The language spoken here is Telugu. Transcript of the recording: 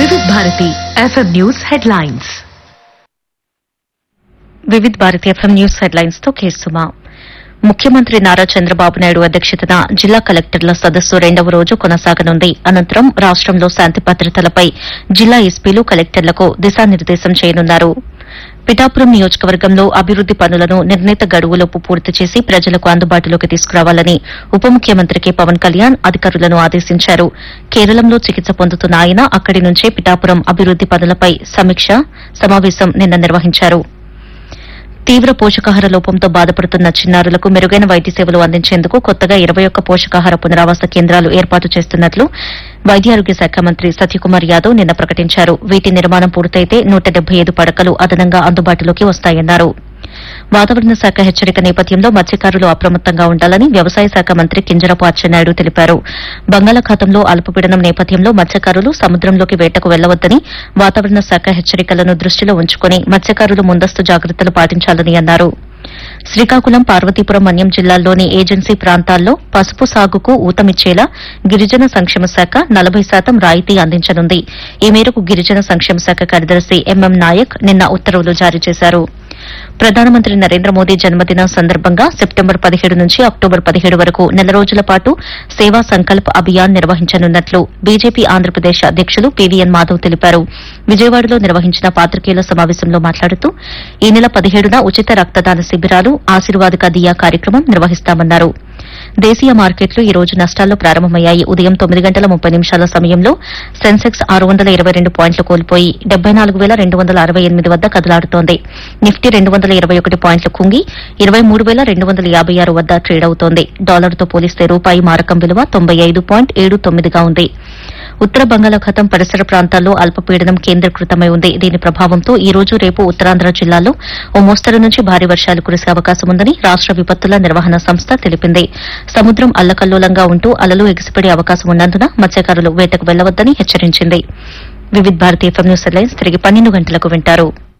వివిధ Bharati FM news headlines Vividh Bharati FM news headlines తో కేసుమా ముఖ్యమంత్రి నారా చంద్రబాబు నాయుడు అధ్యక్షతన జిల్లా కలెక్టర్ల సదస్సు రెండవ రోజు కొనసాగనుంది అనంతరం రాష్టంలో శాంతి భద్రతలపై జిల్లా ఎస్పీలు కలెక్టర్లకు దిశానిర్దేశం చేయనున్నారు పిఠాపురం నియోజకవర్గంలో అభివృద్ది పనులను నిర్ణీత గడువులోపు పూర్తి చేసి ప్రజలకు అందుబాటులోకి తీసుకురావాలని ఉప ముఖ్యమంత్రి కె పవన్ కళ్యాణ్ అధికారులను ఆదేశించారు కేరళంలో చికిత్స పొందుతున్న ఆయన అక్కడి నుంచే పిఠాపురం అభివృద్ది పనులపై సమీక్ష సమావేశం నిన్న నిర్వహించారు తీవ్ర పోషకాహార లోపంతో బాధపడుతున్న చిన్నారులకు మెరుగైన వైద్య సేవలు అందించేందుకు కొత్తగా ఇరవై ఒక్క పోషకాహార పునరావాస కేంద్రాలు ఏర్పాటు చేస్తున్నట్లు వైద్యారోగ్య శాఖ మంత్రి సత్యకుమార్ యాదవ్ నిన్న ప్రకటించారు వీటి నిర్మాణం పూర్తయితే నూట డెబ్బై ఐదు పడకలు అదనంగా అందుబాటులోకి వస్తాయన్నారు వాతావరణ శాఖ హెచ్చరిక నేపథ్యంలో మత్స్యకారులు అప్రమత్తంగా ఉండాలని వ్యవసాయ శాఖ మంత్రి కింజరపు అచ్చెన్నాయుడు తెలిపారు బంగాళాఖాతంలో అల్పపీడనం నేపథ్యంలో మత్స్యకారులు సముద్రంలోకి వేటకు వెళ్లవద్దని వాతావరణ శాఖ హెచ్చరికలను దృష్టిలో ఉంచుకుని మత్స్యకారులు ముందస్తు జాగ్రత్తలు పాటించాలని అన్నారు శ్రీకాకుళం పార్వతీపురం మన్యం జిల్లాల్లోని ఏజెన్సీ ప్రాంతాల్లో పసుపు సాగుకు ఊతమిచ్చేలా గిరిజన సంక్షేమ శాఖ నలభై శాతం రాయితీ అందించనుంది ఈ మేరకు గిరిజన సంక్షేమ శాఖ కార్యదర్శి ఎంఎం నాయక్ నిన్న ఉత్తర్వులు జారీ చేశారు ప్రధానమంత్రి నరేంద్ర మోదీ జన్మదినం సందర్భంగా సెప్టెంబర్ పదిహేడు నుంచి అక్టోబర్ పదిహేడు వరకు నెల రోజుల పాటు సేవా సంకల్ప్ అభియాన్ నిర్వహించనున్నట్లు బీజేపీ ఆంధ్రప్రదేశ్ అధ్యకులు పీవీఎన్ మాధవ్ తెలిపారు విజయవాడలో నిర్వహించిన పాత్రికేయుల సమావేశంలో మాట్లాడుతూ ఈ నెల పదిహేడున ఉచిత రక్తదాన శిబిరాలు ఆశీర్వాదక దియా కార్యక్రమం నిర్వహిస్తామన్నారు దేశీయ మార్కెట్లు ఈ రోజు నష్టాల్లో ప్రారంభమయ్యాయి ఉదయం తొమ్మిది గంటల ముప్పై నిమిషాల సమయంలో సెన్సెక్స్ ఆరు వందల ఇరవై రెండు పాయింట్లు కోల్పోయి డెబ్బై నాలుగు వేల రెండు వందల అరవై ఎనిమిది వద్ద కదలాడుతోంది నిఫ్టీ రెండు వందల ఇరవై ఒకటి పాయింట్లు కుంగి ఇరవై మూడు వేల రెండు వందల యాభై ఆరు వద్ద ట్రేడ్ అవుతోంది డాలర్తో పోలిస్తే రూపాయి మారకం విలువ తొంభై ఐదు పాయింట్ ఏడు తొమ్మిదిగా ఉంది ఉత్తర బంగాళాఖాతం పరిసర ప్రాంతాల్లో అల్పపీడనం కేంద్రీకృతమై ఉంది దీని ప్రభావంతో ఈ రోజు రేపు ఉత్తరాంధ్ర జిల్లాల్లో ఓ మోస్తరు నుంచి భారీ వర్షాలు కురిసే అవకాశం ఉందని రాష్ట విపత్తుల నిర్వహణ సంస్థ తెలిపింది సముద్రం అల్లకల్లోలంగా ఉంటూ అలలు ఎగిసిపడే అవకాశం ఉన్నందున మత్స్యకారులు వేటకు వెళ్లవద్దని హెచ్చరించింది వివిధ్ భారతీయ ఎఫ్ఎం న్యూస్ హెడ్లైన్స్ తిరిగి పన్నెండు గంటలకు వింటారు